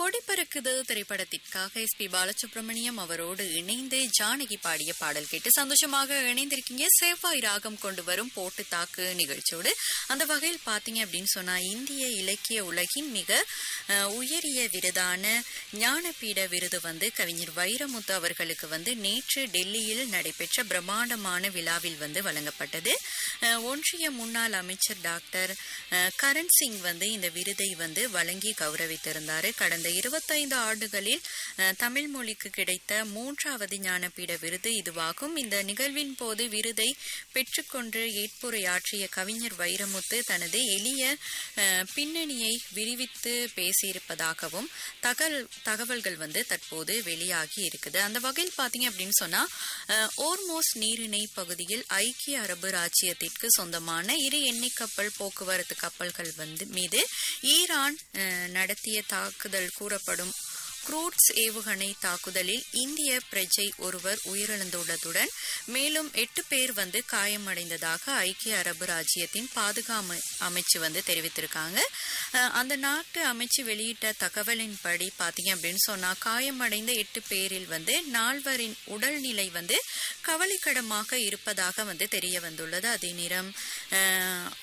கொடி பறக்குது திரைப்படத்திற்காக எஸ் பி பாலசுப்ரமணியம் அவரோடு இணைந்து ஜானகி பாடிய பாடல் கேட்டு சந்தோஷமாக இணைந்திருக்கீங்க சேவாய் ராகம் கொண்டு வரும் போட்டு தாக்கு நிகழ்ச்சியோடு அந்த வகையில் பாத்தீங்க அப்படின்னு சொன்னா இந்திய இலக்கிய உலகின் மிக அஹ், உயரிய விருதான ஞானபீட விருது வந்து கவிஞர் வைரமுத்து அவர்களுக்கு வந்து நேற்று டெல்லியில் நடைபெற்ற பிரம்மாண்டமான விழாவில் வந்து வழங்கப்பட்டது அஹ், ஒன்றிய முன்னாள் அமைச்சர் டாக்டர் அஹ், கரண் சிங் வந்து இந்த விருதை வந்து வழங்கி கௌரவித்திருந்தார் கடந்த இருபத்தைந்து ஆண்டுகளில் அஹ், தமிழ் மொழிக்கு கிடைத்த மூன்றாவது ஞானபீட விருது இதுவாகும் இந்த நிகழ்வின் போது விருதை பெற்றுக்கொண்டு ஏற்புரையாற்றிய கவிஞர் வைரமுத்து தனது எளிய அஹ், பின்னணியை விரிவித்து பேசியிருப்பதாகவும் தகவல் தகவல்கள் வந்து தற்போது வெளியாகி இருக்குது அந்த வகையில் பாத்தீங்க அப்படின்னு சொன்னா அஹ், ஓர்மோஸ் நீரிணை பகுதியில் ஐக்கிய அரபு ராச்சியத்திற்கு சொந்தமான இரு எண்ணெய் கப்பல் போக்குவரத்து கப்பல்கள் வந்து மீது ஈரான் அஹ், நடத்திய தாக்குதல் கூறப்படும் குரூட்ஸ் ஏவுகணை தாக்குதலில் இந்திய பிரஜை ஒருவர் உயிரிழந்துள்ளதுடன் மேலும் எட்டு பேர் வந்து காயமடைந்ததாக ஐக்கிய அரபு ராஜ்யத்தின் பாதுகாப்பு அமைச்சு வந்து தெரிவித்திருக்காங்க அஹ், அந்த நாட்டு அமைச்சு வெளியிட்ட தகவலின்படி பாத்தீங்க அப்படின்னு சொன்னா காயமடைந்த எட்டு பேரில் வந்து நால்வரின் உடல்நிலை வந்து கவலைக்கிடமாக இருப்பதாக வந்து தெரிய வந்துள்ளது அதே நேரம் அஹ்,